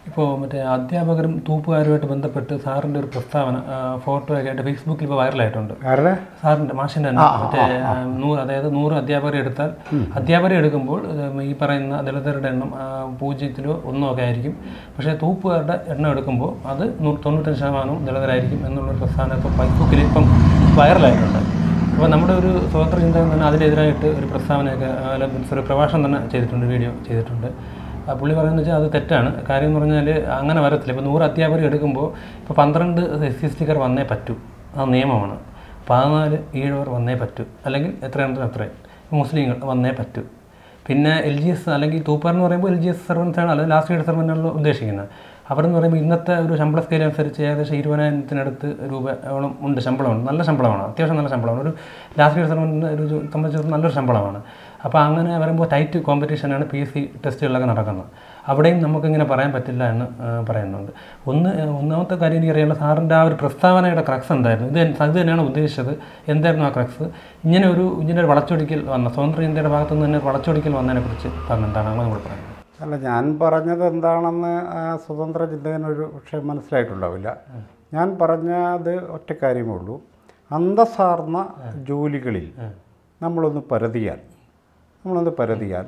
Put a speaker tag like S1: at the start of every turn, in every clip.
S1: ഇപ്പോൾ മറ്റേ അധ്യാപകരും തൂപ്പുകാരുമായിട്ട് ബന്ധപ്പെട്ട് സാറിൻ്റെ ഒരു പ്രസ്താവന ആ, ഫോട്ടോ ഒക്കെ ആയിട്ട് ഫേസ്ബുക്കിൽ ഇപ്പോൾ വൈറലായിട്ടുണ്ട്
S2: ആരുടെ
S1: സാറിൻ്റെ മാഷിൻ്റെ തന്നെ മറ്റേ ആ, നൂറ് അതായത് നൂറ് അധ്യാപകരെ എടുത്താൽ അധ്യാപകരെ എടുക്കുമ്പോൾ ഇത് ഈ പറയുന്ന ദളിതരുടെ എണ്ണം ആ, പൂജ്യത്തിലോ ഒന്നോ ഒക്കെ ആയിരിക്കും പക്ഷേ തൂപ്പുകാരുടെ എണ്ണം എടുക്കുമ്പോൾ അത് നൂ- തൊണ്ണൂറ്റഞ്ച് ശതമാനവും ദളിതരായിരിക്കും എന്നുള്ളൊരു പ്രസ്താവന ഇപ്പോൾ ഫേസ്ബുക്കിൽ ഇപ്പം വൈറലായിട്ടുണ്ട് അപ്പോൾ നമ്മുടെ ഒരു സ്വതന്ത്ര ചിന്തകൻ തന്നെ അതിനെതിരായിട്ട് ഒരു പ്രസ്താവനയൊക്കെ ആ, അല്ല, മീൻസ് ഒരു പ്രഭാഷണം തന്നെ ചെയ്തിട്ടുണ്ട് വീഡിയോ ചെയ്തിട്ടുണ്ട് ആ പുള്ളി പറയുന്നത് വെച്ചാൽ അത് തെറ്റാണ് കാര്യം എന്ന് പറഞ്ഞാൽ അങ്ങനെ വരത്തില്ല ഇപ്പോൾ നൂറ് അധ്യാപകർ എടുക്കുമ്പോൾ ഇപ്പോൾ പന്ത്രണ്ട് എസ് സി എസ് ടിക്കാർ വന്നേ പറ്റൂ ആ നിയമമാണ് പതിനാല് ഈഴവർ വന്നേ പറ്റൂ അല്ലെങ്കിൽ എത്രയാണെന്ന് അത്രയും മുസ്ലിങ്ങൾ വന്നേ പറ്റൂ പിന്നെ എൽ ജി എസ് അല്ലെങ്കിൽ തൂപ്പാർ എന്ന് പറയുമ്പോൾ എൽ ജി എസ് സർവൻസ് ആണ് അല്ലെങ്കിൽ ലാസ്റ്റ് ഗ്രേഡ് സർവൻ്റാണല്ലോ ഉദ്ദേശിക്കുന്നത് അവരെന്ന് പറയുമ്പോൾ ഇന്നത്തെ ഒരു ശമ്പള സ്കെയിൽ അനുസരിച്ച് ഏകദേശം ഇരുപതിനായിരത്തിനടുത്ത് രൂപയോളം ഉണ്ട് ശമ്പളമാണ് നല്ല ശമ്പളമാണ് അത്യാവശ്യം നല്ല ശമ്പളമാണ് ഒരു ലാസ്റ്റ് ഗ്രേഡ് സർവൻറ്റിന് ഒരു സംബന്ധിച്ചിടത്തോളം നല്ലൊരു ശമ്പളമാണ് അപ്പോൾ അങ്ങനെ വരുമ്പോൾ ടൈറ്റ് കോമ്പറ്റീഷനാണ് പി എസ് സി ടെസ്റ്റുകളിലൊക്കെ നടക്കുന്നത് അവിടെയും നമുക്കിങ്ങനെ പറയാൻ പറ്റില്ല എന്ന് ആ, പറയുന്നുണ്ട് ഒന്ന് ആ, ഒന്നാമത്തെ കാര്യം എനിക്കറിയാനുള്ള സാറിൻ്റെ ആ ഒരു പ്രസ്താവനയുടെ ക്രക്സ് എന്തായിരുന്നു ഇത് അത് തന്നെയാണ് ഉദ്ദേശിച്ചത് എന്തായിരുന്നു ആ ക്രക്സ് ഇങ്ങനെ ഒരു ഇങ്ങനെ ഒരു വളച്ചൊടിക്കൽ വന്ന സ്വതന്ത്ര ഇന്ത്യയുടെ ഭാഗത്തു നിന്ന് തന്നെ ഒരു വളച്ചൊടിക്കൽ വന്നതിനെക്കുറിച്ച് പറഞ്ഞ എന്താണ് അങ്ങനെ നമ്മൾ പറയുന്നത്
S2: അല്ല ഞാൻ പറഞ്ഞത് എന്താണെന്ന് ആ സ്വതന്ത്ര ചിന്തകനൊരു പക്ഷേ മനസ്സിലായിട്ടുണ്ടാവില്ല ഞാൻ പറഞ്ഞത് ഒറ്റ കാര്യമേ ഉള്ളൂ അന്തസ്സാർന്ന ജോലികളിൽ നമ്മളൊന്ന് പരതിയാൽ നമ്മളൊന്ന് പരതിയാൽ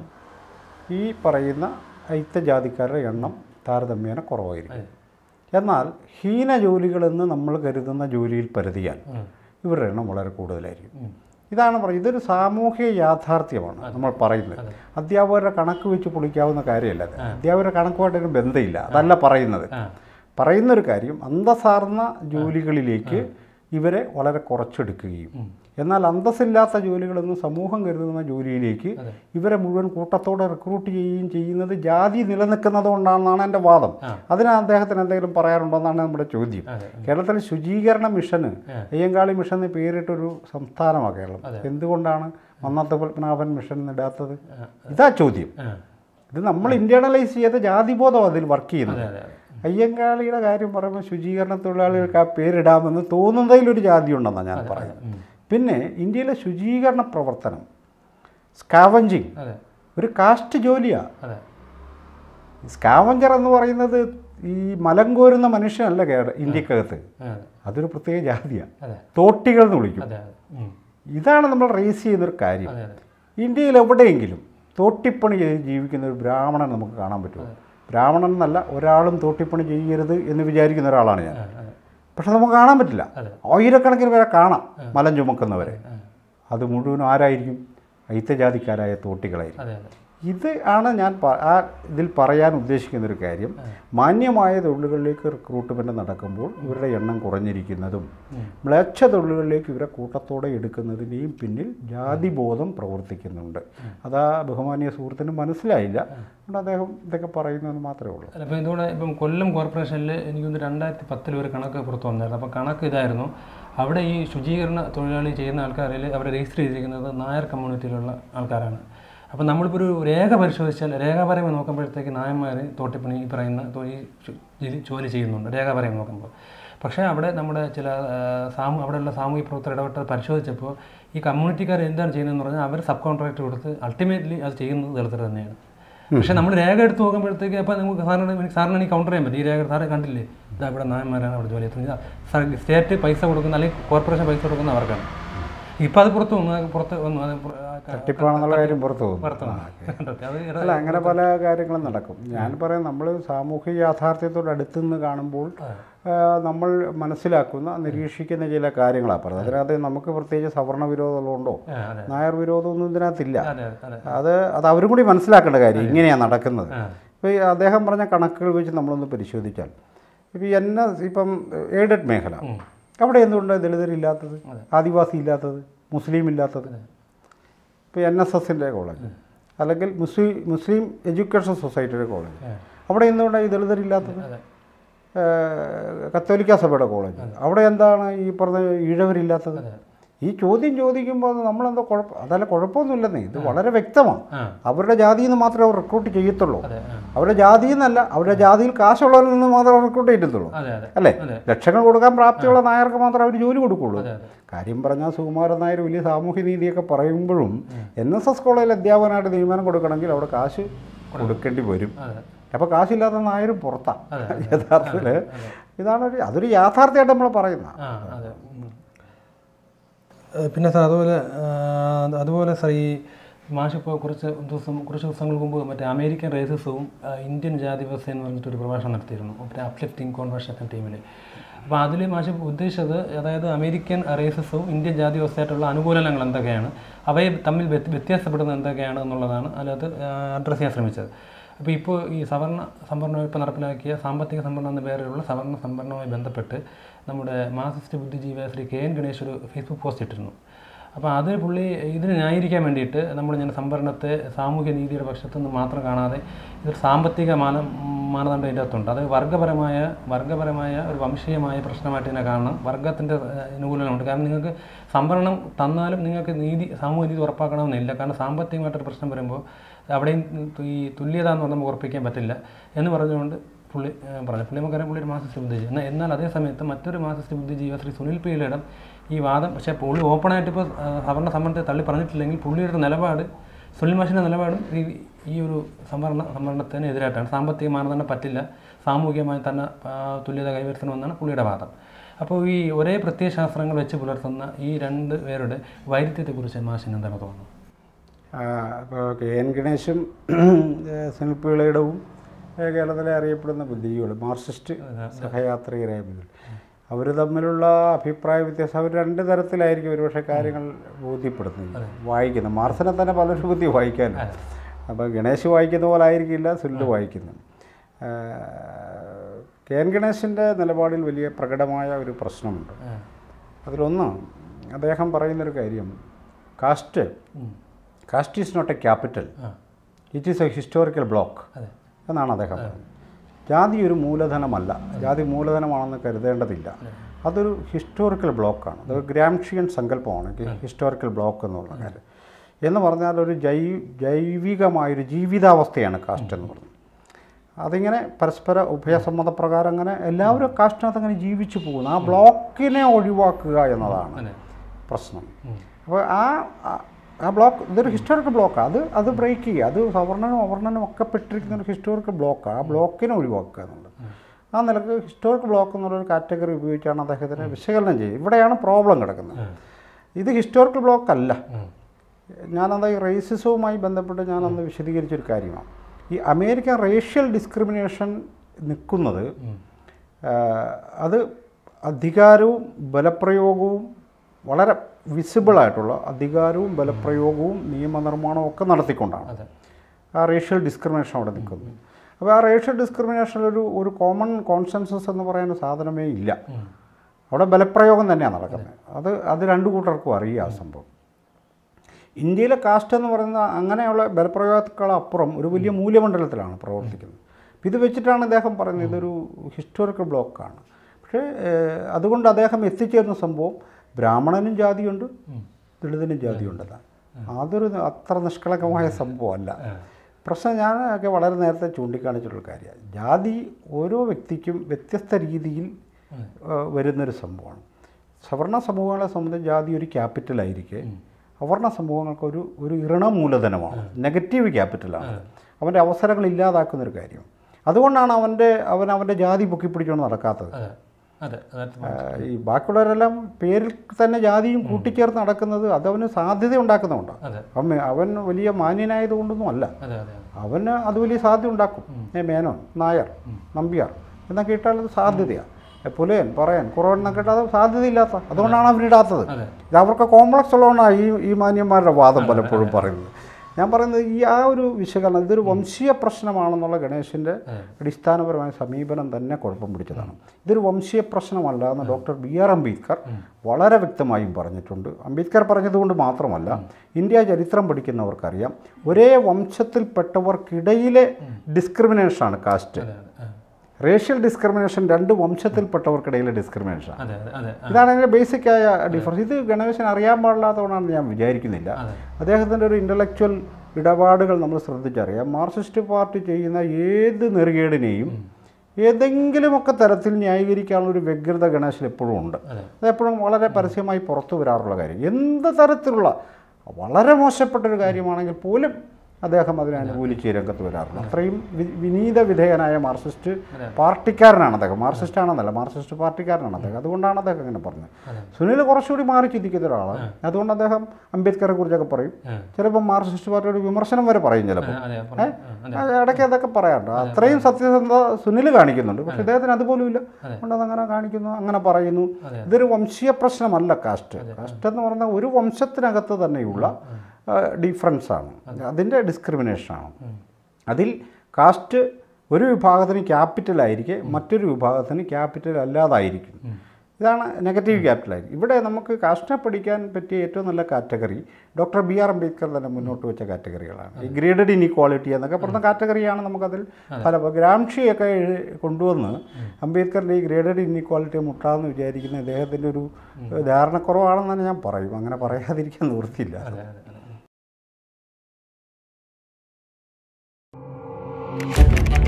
S2: ഈ പറയുന്ന ഐത്തജാതിക്കാരുടെ എണ്ണം താരതമ്യേന കുറവായിരിക്കും എന്നാൽ ഹീന ജോലികളെന്ന് നമ്മൾ കരുതുന്ന ജോലിയിൽ പരതിയാൽ ഇവരുടെ എണ്ണം വളരെ കൂടുതലായിരിക്കും ഇതാണ് പറയുന്നത് ഇതൊരു സാമൂഹിക യാഥാർത്ഥ്യമാണ് നമ്മൾ പറയുന്നത് അധ്യാപകരുടെ കണക്ക് വെച്ച് പൊളിക്കാവുന്ന കാര്യമല്ല അത് അധ്യാപകരുടെ കണക്കുമായിട്ടൊരു ബന്ധമില്ല അതല്ല പറയുന്നത് പറയുന്നൊരു കാര്യം അന്തസാർന്ന ജോലികളിലേക്ക് ഇവരെ വളരെ കുറച്ചെടുക്കുകയും എന്നാൽ അന്തസ്സില്ലാത്ത ജോലികളെന്ന് സമൂഹം കരുതുന്ന ജോലിയിലേക്ക് ഇവരെ മുഴുവൻ കൂട്ടത്തോടെ റിക്രൂട്ട് ചെയ്യുകയും ചെയ്യുന്നത് ജാതി നിലനിൽക്കുന്നത് കൊണ്ടാണെന്നാണ് എൻ്റെ വാദം അതിന് അദ്ദേഹത്തിന് എന്തെങ്കിലും പറയാനുണ്ടോ എന്നാണ് നമ്മുടെ ചോദ്യം കേരളത്തിൽ ശുചീകരണ മിഷന് അയ്യങ്കാളി മിഷൻ എന്ന് പേരിട്ടൊരു സംസ്ഥാനമാണ് കേരളം എന്തുകൊണ്ടാണ് മന്നത്ത് പത്മനാഭൻ മിഷൻ ഇടാത്തത് ഇതാ ചോദ്യം ഇത് നമ്മൾ ഇന്റേണലൈസ് ചെയ്ത ജാതിബോധം അതിൽ വർക്ക് ചെയ്യുന്നത്
S1: അതെ അതെ
S2: അയ്യങ്കാളിയുടെ കാര്യം പറയുമ്പോൾ ശുചീകരണ തൊഴിലാളികൾക്ക് ആ പേരിടാമെന്ന് തോന്നുന്നതിലൊരു ജാതി ഉണ്ടെന്നാണ് ഞാൻ പറയുന്നത് പിന്നെ ഇന്ത്യയിലെ ശുചീകരണ പ്രവർത്തനം സ്കാവഞ്ചിങ്
S1: അതെ
S2: ഒരു കാസ്റ്റ് ജോലിയാണ്
S1: അതെ
S2: സ്കാവഞ്ചർ എന്ന് പറയുന്നത് ഈ മലം കോരുന്ന മനുഷ്യനല്ല കേരള ഇന്ത്യക്കകത്ത്
S1: അതെ
S2: അതൊരു പ്രത്യേക ജാതിയാണ്
S1: അതെ
S2: തോട്ടികൾ എന്ന് വിളിക്കും
S1: അതെ അതെ ഉം.
S2: ഇതാണ് നമ്മൾ റേസ് ചെയ്യുന്നൊരു കാര്യം
S1: അതെ അതെ
S2: ഇന്ത്യയിൽ എവിടെയെങ്കിലും തോട്ടിപ്പണി ചെയ്ത് ജീവിക്കുന്ന ഒരു ബ്രാഹ്മണൻ നമുക്ക് കാണാൻ പറ്റുമോ ബ്രാഹ്മണൻ എന്നല്ല ഒരാളും തോട്ടിപ്പണി ചെയ്യരുത് എന്ന് വിചാരിക്കുന്ന ഒരാളാണ് ഞാൻ
S1: ആ, അതെ
S2: പക്ഷെ നമുക്ക് കാണാൻ പറ്റില്ല
S1: അതെ.
S2: ആയിരക്കണക്കിന് പേരെ കാണാം മലം ചുമക്കുന്നവരെ അത് മുഴുവനും ആരായിരിക്കും ഐത്തജാതിക്കാരായ തോട്ടികളായിരിക്കും
S1: അതെ അതെ
S2: ഇത് ആണ് ഞാൻ പ- ആ ഇതിൽ പറയാൻ ഉദ്ദേശിക്കുന്ന ഒരു കാര്യം മാന്യമായ തൊഴിലുകളിലേക്ക് റിക്രൂട്ട്മെൻറ്റ് നടക്കുമ്പോൾ ഇവരുടെ എണ്ണം കുറഞ്ഞിരിക്കുന്നതും മ്ലേച്ഛ തൊഴിലുകളിലേക്ക് ഇവരെ കൂട്ടത്തോടെ എടുക്കുന്നതിൻ്റെയും പിന്നിൽ ജാതിബോധം പ്രവർത്തിക്കുന്നുണ്ട് അതാ ബഹുമാനീയ സുഹൃത്തിന് മനസ്സിലായില്ല അതുകൊണ്ട് അദ്ദേഹം ഇതൊക്കെ പറയുന്നതെന്ന് മാത്രമേ ഉള്ളൂ
S1: അല്ല, അപ്പോൾ ഇതുകൂടെ ഇപ്പം കൊല്ലം കോർപ്പറേഷനിൽ എനിക്കൊന്ന് രണ്ടായിരത്തി പത്തിൽ ഒരു കണക്ക് പുറത്ത് വന്നായിരുന്നു അപ്പോൾ കണക്ക് ഇതായിരുന്നു അവിടെ ഈ ശുചീകരണ തൊഴിലാളി ചെയ്യുന്ന ആൾക്കാരിൽ അവരെ രജിസ്റ്റർ ചെയ്തിരിക്കുന്നത് നായർ കമ്മ്യൂണിറ്റിയിലുള്ള ആൾക്കാരാണ് അപ്പോൾ നമ്മളിപ്പോൾ ഒരു രേഖ പരിശോധിച്ചാൽ രേഖാപരമായി നോക്കുമ്പോഴത്തേക്ക് നായന്മാർ തോട്ടിപ്പണി ഈ പറയുന്ന തൊ- ഈ ശു- ഇതിൽ ജോലി ചെയ്യുന്നുണ്ട് രേഖാപരമായി നോക്കുമ്പോൾ പക്ഷേ അവിടെ നമ്മുടെ ചില ആ, സാമൂ അവിടെയുള്ള സാമൂഹിക പ്രവർത്തകർ ഇടപെട്ട് പരിശോധിച്ചപ്പോൾ ഈ കമ്മ്യൂണിറ്റിക്കാർ എന്താണ് ചെയ്യുന്നതെന്ന് പറഞ്ഞാൽ അവർ സബ് കോൺട്രാക്ട് കൊടുത്ത് അൾട്ടിമേറ്റ്ലി അത് ചെയ്യുന്നത് ദളിതർ തന്നെയാണ് പക്ഷെ നമ്മൾ രേഖ എടുത്ത് നോക്കുമ്പോഴത്തേക്ക് അപ്പോൾ നമുക്ക് സാറിന് എനിക്ക് സാറിന് എനിക്ക് കൗണ്ടർ ചെയ്യാൻ പറ്റും ഈ രേഖ സാറെ കണ്ടില്ലേ ഇതാ ഇവിടെ നായന്മാരാണ് അവിടെ ജോലി ചെയ്യുന്നത് സ്റ്റേറ്റ് പൈസ കൊടുക്കുന്ന അല്ലെങ്കിൽ കോർപ്പറേഷൻ പൈസ കൊടുക്കുന്ന അവർക്കാണ് ഇപ്പം അത് പുറത്ത് വന്നു അത് പുറത്ത് വന്നു അത് പുറ- ആ ക-
S2: തട്ടിപ്പാണെന്നുള്ള കാര്യം പുറത്തു പോകുന്നു
S1: പുറത്ത് വന്നു കണ്ടോട്ടെ അത് ഇട-
S2: അല്ല അങ്ങനെ പല കാര്യങ്ങളും നടക്കും ഞാൻ പറയാം നമ്മൾ സാമൂഹിക യാഥാർത്ഥ്യത്തോട് അടുത്ത് നിന്ന് കാണുമ്പോൾ ആ, നമ്മൾ മനസ്സിലാക്കുന്ന നിരീക്ഷിക്കുന്ന ചില കാര്യങ്ങളാണ് പറയുന്നത് അതിനകത്ത് നമുക്ക് പ്രത്യേകിച്ച് സവർണ വിരോധമുള്ളതുകൊണ്ടോ
S1: ആ, അതെ
S2: നായർ വിരോധമൊന്നും ഇതിനകത്തില്ല
S1: അതെ അതെ
S2: അത് അത് അവരും കൂടി മനസ്സിലാക്കേണ്ട കാര്യം ഇങ്ങനെയാണ് നടക്കുന്നത് ഇപ്പോൾ ഈ അദ്ദേഹം പറഞ്ഞ കണക്കുകൾ വെച്ച് നമ്മളൊന്ന് പരിശോധിച്ചാൽ ഇപ്പോൾ ഈ എൻ എസ് ഇപ്പം എയ്ഡഡ് മേഖല അവിടെ എന്തുകൊണ്ട് ദളിതരില്ലാത്തത് ആദിവാസി ഇല്ലാത്തത് മുസ്ലിം ഇല്ലാത്തത് ഇപ്പോൾ എൻ എസ് എസിൻ്റെ കോളേജ് അല്ലെങ്കിൽ മുസ്ലിം മുസ്ലിം എഡ്യൂക്കേഷൻ സൊസൈറ്റിയുടെ കോളേജ് അവിടെ എന്തുകൊണ്ടാണ് ഈ ദളിതരില്ലാത്തത്
S1: അതെ
S2: ഏഹ് കത്തോലിക്ക സഭയുടെ കോളേജ് അവിടെ എന്താണ് ഈ പറഞ്ഞ ഈഴവരില്ലാത്തത് ഈ ചോദ്യം ചോദിക്കുമ്പോൾ നമ്മളെന്തോ കുഴപ്പം അതല്ല കുഴപ്പമൊന്നുമില്ലെന്നേ ഇത് വളരെ വ്യക്തമാണ്
S1: ആ
S2: അവരുടെ ജാതിയിൽ നിന്ന് മാത്രമേ അവർ റിക്രൂട്ട് ചെയ്യത്തുള്ളൂ
S1: അതെ ആ.
S2: അവരുടെ ജാതിയിൽ നിന്നല്ല അവരുടെ ജാതിയിൽ കാശുള്ളവരിൽ നിന്ന് മാത്രമേ റിക്രൂട്ട് ചെയ്യത്തുള്ളൂ
S1: അതെ അതെ
S2: അല്ലേ
S1: അതെ.
S2: ലക്ഷങ്ങൾ കൊടുക്കാൻ പ്രാപ്തിയുള്ള നായർക്ക് മാത്രമേ അവർ ജോലി കൊടുക്കുള്ളൂ
S1: അതെ അതെ
S2: കാര്യം പറഞ്ഞാൽ സുകുമാരൻ നായർ വലിയ സാമൂഹ്യ നീതിയൊക്കെ പറയുമ്പോഴും എൻ എസ് എസ് കോളേജിൽ അധ്യാപകനായിട്ട് നിയമനം കൊടുക്കണമെങ്കിൽ അവിടെ കാശ് കൊടുക്കേണ്ടി വരും
S1: അതെ
S2: അപ്പോൾ കാശില്ലാത്ത നായരും പുറത്താണ് യഥാർത്ഥത്തിൽ ഇതാണ് ഒരു അതൊരു യാഥാർത്ഥ്യമായിട്ട് നമ്മൾ പറയുന്ന
S1: ആ അതെ ഉം. ഏഹ് പിന്നെ സാർ അതുപോലെ ആ, അത് അതുപോലെ സാർ ഈ മാഷിപ്പോൾ കുറച്ച് ദിവസം കുറച്ച് ദിവസങ്ങൾക്ക് മുമ്പ് മറ്റേ അമേരിക്കൻ റേസിസവും ആ, ഇന്ത്യൻ ജാതി വ്യവസ്ഥ എന്ന് പറഞ്ഞിട്ടൊരു പ്രഭാഷണം നടത്തിയിരുന്നു മറ്റേ അപ്ലിഫ്റ്റിംഗ് കോൺവെർസേഷൻ ടീമിൽ അപ്പോൾ അതിൽ മാഷ് ഉദ്ദേശിച്ചത് അതായത് അമേരിക്കൻ റേസിസവും ഇന്ത്യൻ ജാതി വ്യവസ്ഥയായിട്ടുള്ള അനുകൂലനങ്ങൾ എന്തൊക്കെയാണ് അവയെ തമ്മിൽ വ്യത്യ- വ്യത്യാസപ്പെടുന്നത് എന്തൊക്കെയാണ് എന്നുള്ളതാണ് അതിനകത്ത് അഡ്രസ്സ് ചെയ്യാൻ ശ്രമിച്ചത് അപ്പോൾ ഇപ്പോൾ ഈ സവർണ സംവരണം ഇപ്പോൾ നടപ്പിലാക്കിയ സാമ്പത്തിക സംവരണം എന്ന പേരിലുള്ള സവർണ സംവരണവുമായി ബന്ധപ്പെട്ട് നമ്മുടെ മാർക്സിസ്റ്റ് ബുദ്ധിജീവി ശ്രീ കെ എൻ ഗണേഷ് ഒരു ഫേസ്ബുക്ക് പോസ്റ്റ് ഇട്ടിരുന്നു അപ്പോൾ അത് പുള്ളി ഇതിന് ന്യായീകരിക്കാൻ വേണ്ടിയിട്ട് നമ്മൾ ഞാൻ സംവരണത്തെ സാമൂഹ്യ നീതിയുടെ പക്ഷത്തു നിന്ന് മാത്രം കാണാതെ ഇതൊരു സാമ്പത്തിക മാന മാനദണ്ഡം ഇതിൻ്റെ അകത്തുണ്ട് അത് വർഗ്ഗപരമായ വർഗ്ഗപരമായ ഒരു വംശീയമായ പ്രശ്നമായിട്ട് ഇതിനെ കാണണം വർഗത്തിൻ്റെ അനുകൂലനമുണ്ട് കാരണം നിങ്ങൾക്ക് സംവരണം തന്നാലും നിങ്ങൾക്ക് നീതി സാമൂഹ്യ നീതി ഉറപ്പാക്കണമെന്നില്ല കാരണം സാമ്പത്തികമായിട്ടൊരു പ്രശ്നം വരുമ്പോൾ അവിടെയും ഈ തുല്യത എന്ന് പറഞ്ഞാൽ നമുക്ക് ഉറപ്പിക്കാൻ പറ്റില്ല എന്ന് പറഞ്ഞുകൊണ്ട് പുള്ളി ഏഹ്, പറഞ്ഞു പുള്ളി നമുക്കറിയാം പുള്ളി ഒരു മാർക്സിസ്റ്റ് ബുദ്ധിജീവി എന്നാൽ എന്നാൽ അതേ സമയത്ത് മറ്റൊരു മാർക്സിസ്റ്റ് ബുദ്ധിജീവി ശ്രീ സുനിൽ പീലയുടെ ഈ വാദം പക്ഷേ പുള്ളി ഓപ്പണായിട്ട് ഇപ്പോൾ സവർണ സംവരണത്തെ തള്ളി പറഞ്ഞിട്ടില്ലെങ്കിൽ പുള്ളിയുടെ നിലപാട് സുനിൽ മാഷിൻ്റെ നിലപാടും ഈ ഈ ഒരു സംവരണ സംവരണത്തിന് എതിരായിട്ടാണ് സാമ്പത്തിക മാനദണ്ഡം പറ്റില്ല സാമൂഹികമായി തന്നെ ആ, തുല്യത കൈവരുത്തണമെന്നാണ് പുള്ളിയുടെ വാദം അപ്പോൾ ഈ ഒരേ പ്രത്യയശാസ്ത്രങ്ങൾ വെച്ച് പുലർത്തുന്ന ഈ രണ്ട് പേരുടെ വൈരുദ്ധ്യത്തെക്കുറിച്ച് മാഷിന് എന്താണ് തോന്നുന്നത്
S2: ഇപ്പോൾ കെ എൻ ഗണേശും ഏഹ്, സുനിൽ പിള്ളയുടെയും ഏഹ്, കേരളത്തിലെ അറിയപ്പെടുന്ന ബുദ്ധിജീവികൾ മാർക്സിസ്റ്റ് സഹയാത്രികരായ ബുദ്ധികൾ അവർ തമ്മിലുള്ള അഭിപ്രായ വ്യത്യാസം അവർ രണ്ട് തരത്തിലായിരിക്കും ഒരുപക്ഷെ കാര്യങ്ങൾ ബോധ്യപ്പെടുത്തുന്നത് വായിക്കുന്നത് മാർസിനെ തന്നെ പലരും ബുദ്ധി വായിക്കാനും അപ്പോൾ ഗണേശ് വായിക്കുന്ന പോലെ ആയിരിക്കില്ല സുനിൽ വായിക്കുന്നത് ഏഹ്, കെ എൻ ഗണേശിൻ്റെ നിലപാടിൽ വലിയ പ്രകടമായ ഒരു പ്രശ്നമുണ്ട് അതിലൊന്ന് അദ്ദേഹം പറയുന്നൊരു കാര്യം caste caste is not a capital
S1: ah
S2: it is a historical block
S1: അതെ
S2: എന്നാണ് അദ്ദേഹം പറയുന്നത് ജാതി ഒരു മൂലധനമല്ല ജാതി മൂലധനമാണെന്ന് കരുതേണ്ടതില്ല അതൊരു ഹിസ്റ്റോറിക്കൽ ബ്ലോക്കാണ് അതൊരു ഗ്രാംഷിയൻ സങ്കല്പമാണ് ഹിസ്റ്റോറിക്കൽ ബ്ലോക്ക് എന്നുള്ള കാര്യം എന്ന് പറഞ്ഞാൽ ഒരു ജൈ ജൈവികമായൊരു ജീവിതാവസ്ഥയാണ് കാസ്റ്റ് എന്ന് പറയുന്നത് അതിങ്ങനെ പരസ്പര ഉഭയസമ്മതപ്രകാരം അങ്ങനെ എല്ലാവരും കാസ്റ്റിനകത്ത് അങ്ങനെ ജീവിച്ചു പോകുന്നു ആ ബ്ലോക്കിനെ ഒഴിവാക്കുക എന്നതാണ്
S1: അതെ
S2: പ്രശ്നം അപ്പോൾ ആ ആ- ആ ബ്ലോക്ക് ഇതൊരു ഹിസ്റ്റോറിക്കൽ ബ്ലോക്കാണ് അത് അത് ബ്രേക്ക് ചെയ്യുക അത് സവർണനും അവർണനും ഒക്കെ പെട്ടിരിക്കുന്ന ഒരു ഹിസ്റ്റോറിക്കൽ ബ്ലോക്കാണ് ആ ബ്ലോക്കിനെ ഒഴിവാക്കുക എന്നുള്ളത് ആ നിലക്ക് ഹിസ്റ്റോറിക്കൽ ബ്ലോക്ക് എന്നുള്ളൊരു കാറ്റഗറി ഉപയോഗിച്ചാണ് അദ്ദേഹത്തിനെ വിശകലനം ചെയ്യുക ഇവിടെയാണ് പ്രോബ്ലം കിടക്കുന്നത് ഇത് ഹിസ്റ്റോറിക്കൽ ബ്ലോക്ക് അല്ല ഞാനത് ഈ റേസിസവുമായി ബന്ധപ്പെട്ട് ഞാൻ അന്ന് വിശദീകരിച്ചൊരു കാര്യമാണ് ഈ അമേരിക്കൻ റേഷ്യൽ ഡിസ്ക്രിമിനേഷൻ നിൽക്കുന്നത് ആ, അത് അധികാരവും ബലപ്രയോഗവും വളരെ വിസിബിളായിട്ടുള്ള അധികാരവും ബലപ്രയോഗവും നിയമനിർമ്മാണവും ഒക്കെ നടത്തിക്കൊണ്ടാണ്
S1: അതെ
S2: ആ റേഷ്യൽ ഡിസ്ക്രിമിനേഷൻ അവിടെ നിൽക്കുന്നത് അപ്പോൾ ആ റേഷ്യൽ ഡിസ്ക്രിമിനേഷനിൽ ഒരു ഒരു കോമൺ കോൺസെൻസസ് എന്ന് പറയുന്ന സാധനമേ ഇല്ല അവിടെ ബലപ്രയോഗം തന്നെയാണ് നടക്കുന്നത് അത് അത് രണ്ടു കൂട്ടർക്കും അറിയാം ആ സംഭവം ഇന്ത്യയിലെ കാസ്റ്റ് എന്ന് പറയുന്ന അങ്ങനെയുള്ള ബലപ്രയോഗത്തേക്കാളപ്പുറം ഒരു വലിയ മൂല്യമണ്ഡലത്തിലാണ് പ്രവർത്തിക്കുന്നത് അപ്പോൾ ഇത് വെച്ചിട്ടാണ് അദ്ദേഹം പറയുന്നത് ഇതൊരു ഹിസ്റ്റോറിക്കൽ ബ്ലോക്കാണ് പക്ഷേ ഏഹ്, അതുകൊണ്ട് അദ്ദേഹം എത്തിച്ചേരുന്ന സംഭവം ബ്രാഹ്മണനും ജാതിയുണ്ട് ദളിതനും ജാതിയുണ്ടെന്നാണ് അതൊരു അത്ര നിഷ്കളങ്കമായ സംഭവമല്ല പ്രശ്നം ഞാൻ ഒക്കെ വളരെ നേരത്തെ ചൂണ്ടിക്കാണിച്ചിട്ടുള്ള കാര്യമാണ് ജാതി ഓരോ വ്യക്തിക്കും വ്യത്യസ്ത രീതിയിൽ ഏഹ്, വരുന്നൊരു സംഭവമാണ് സവർണ സമൂഹങ്ങളെ സംബന്ധിച്ച് ജാതി ഒരു ക്യാപിറ്റലായിരിക്കെ അവർണ സമൂഹങ്ങൾക്ക് ഒരു ഒരു ഇണമൂലധനമാണ് നെഗറ്റീവ് ക്യാപിറ്റലാണ് അവൻ്റെ അവസരങ്ങൾ ഇല്ലാതാക്കുന്നൊരു കാര്യം അതുകൊണ്ടാണ് അവൻ്റെ അവൻ അവൻ്റെ ജാതി പൊക്കിപ്പിടിച്ചുകൊണ്ട് നടക്കാത്തത്
S1: അതെ അതെ അതെ
S2: ആ, ഈ ബാക്കിയുള്ളവരെല്ലാം പേരിൽ തന്നെ ജാതിയും കൂട്ടിച്ചേർത്ത് നടക്കുന്നത് അതവന് സാധ്യത ഉണ്ടാക്കുന്നുണ്ട്
S1: അതെ
S2: അവൻ അവൻ വലിയ മാന്യനായതുകൊണ്ടൊന്നും അല്ല
S1: അതെ അതെ
S2: അവന് അത് വലിയ സാധ്യത ഉണ്ടാക്കും ഏ മേനോൻ നായർ നമ്പ്യാർ എന്നൊക്കെ ഇട്ടാൽ അത് സാധ്യതയാണ് ഏ, പുലയൻ പറയാൻ കുറവൻ എന്നൊക്കെ ഇട്ടാൽ അത് സാധ്യതയില്ലാത്ത അതുകൊണ്ടാണ് അവരിടാത്തത്
S1: അതെ
S2: ഇത് അവർക്ക് കോംപ്ലക്സ് ഉള്ളതുകൊണ്ടാണ് ഈ ഈ മാന്യന്മാരുടെ വാദം പലപ്പോഴും പറയുന്നത് ഞാൻ പറയുന്നത് ഈ ആ ഒരു വിശകലനം ഇതൊരു വംശീയ പ്രശ്നമാണെന്നുള്ള ഗണേശിൻ്റെ അടിസ്ഥാനപരമായ സമീപനം തന്നെ കുഴപ്പം പിടിച്ചതാണ് ഇതൊരു വംശീയ പ്രശ്നമല്ല എന്ന് ഡോക്ടർ ബി ആർ അംബേദ്കർ വളരെ വ്യക്തമായും പറഞ്ഞിട്ടുണ്ട് അംബേദ്കർ പറഞ്ഞതുകൊണ്ട് മാത്രമല്ല ഇന്ത്യ ചരിത്രം പഠിക്കുന്നവർക്കറിയാം ഒരേ വംശത്തിൽപ്പെട്ടവർക്കിടയിലെ ഡിസ്ക്രിമിനേഷനാണ് കാസ്റ്റ്
S1: അതെ അതെ ആ.
S2: റേഷ്യൽ ഡിസ്ക്രിമിനേഷൻ രണ്ട് വംശത്തിൽപ്പെട്ടവർക്കിടയിലെ ഡിസ്ക്രിമിനേഷൻ
S1: അതെ അതെ അതെ ആ.
S2: ഇതാണ് അതിൻ്റെ ബേസിക് ആയ ഡിഫറൻസ് ഇത് ഗണേശൻ അറിയാൻ പാടില്ലാത്തതുകൊണ്ടാണ് ഞാൻ വിചാരിക്കുന്നില്ല
S1: അതെ
S2: അദ്ദേഹത്തിൻ്റെ ഒരു ഇൻ്റലക്ച്വൽ ഇടപാടുകൾ നമ്മൾ ശ്രദ്ധിച്ചറിയാം മാർക്സിസ്റ്റ് പാർട്ടി ചെയ്യുന്ന ഏത് നെറുകേടിനെയും ഏതെങ്കിലുമൊക്കെ തരത്തിൽ ന്യായീകരിക്കാനുള്ള ഒരു വ്യഗ്രത ഗണേശൻ എപ്പോഴും ഉണ്ട്
S1: അതെ
S2: അതെപ്പോഴും വളരെ പരസ്യമായി പുറത്തു വരാറുള്ള കാര്യം എന്ത് തരത്തിലുള്ള വളരെ മോശപ്പെട്ടൊരു കാര്യമാണെങ്കിൽ പോലും അദ്ദേഹം അതിനെ അനുകൂലിച്ച് ഈ രംഗത്ത് വരാറുണ്ട് അത്രയും വി- വിനീത വിധേയനായ മാർക്സിസ്റ്റ് പാർട്ടിക്കാരനാണ് അദ്ദേഹം മാർക്സിസ്റ്റ് ആണെന്നല്ല മാർക്സിസ്റ്റ് പാർട്ടിക്കാരനാണ് അദ്ദേഹം അതുകൊണ്ടാണ് അദ്ദേഹം അങ്ങനെ പറഞ്ഞത് സുനിൽ കുറച്ചുകൂടി മാറി ചിന്തിക്കുന്ന ഒരാളാണ് അതുകൊണ്ട് അദ്ദേഹം അംബേദ്കറെ കുറിച്ചൊക്കെ പറയും ചിലപ്പോൾ മാർക്സിസ്റ്റ് പാർട്ടിയുടെ വിമർശനം വരെ പറയും ചിലപ്പോൾ
S1: അതെ പറഞ്ഞു. ആ,
S2: അത് ഇടയ്ക്ക് അതൊക്കെ പറയാറുണ്ട് അത്രയും സത്യസന്ധത സുനിൽ കാണിക്കുന്നുണ്ട് പക്ഷെ ഇദ്ദേഹത്തിന് അതുപോലും ഇല്ല അതുകൊണ്ട് അതങ്ങനെ കാണിക്കുന്നു അങ്ങനെ പറയുന്നു ഇതൊരു വംശീയ പ്രശ്നമല്ല കാസ്റ്റ് കാസ്റ്റ് എന്ന് പറഞ്ഞാൽ ഒരു വംശത്തിനകത്ത് തന്നെയുള്ള ഡിഫറൻസ് ആണ് അതിൻ്റെ ഡിസ്ക്രിമിനേഷനാണ് അതിൽ കാസ്റ്റ് ഒരു വിഭാഗത്തിന് ക്യാപിറ്റലായിരിക്കെ മറ്റൊരു വിഭാഗത്തിന് ക്യാപിറ്റൽ അല്ലാതായിരിക്കും ഇതാണ് നെഗറ്റീവ് ക്യാപിറ്റലായിരിക്കും ഇവിടെ നമുക്ക് കാസ്റ്റിനെ പഠിക്കാൻ പറ്റിയ ഏറ്റവും നല്ല category doctor B R Ambedkar തന്നെ മുന്നോട്ട് വെച്ച കാറ്റഗറികളാണ് ഈ ഗ്രേഡഡ് ഇൻഇക്വാളിറ്റി എന്നൊക്കെ പറഞ്ഞ കാറ്റഗറിയാണ് നമുക്കതിൽ പല ഗ്രാംഷിയൊക്കെ എഴു- കൊണ്ടുവന്ന് അംബേദ്കറിൻ്റെ ഈ ഗ്രേഡഡ് ഇൻഇക്വാളിറ്റി മുട്ടാമെന്ന് വിചാരിക്കുന്ന ഇദ്ദേഹത്തിൻ്റെ ഒരു ധാരണക്കുറവാണെന്ന് തന്നെ ഞാൻ പറയും അങ്ങനെ പറയാതിരിക്കാൻ നിവൃത്തിയില്ല
S1: അതെ അതെ അതെ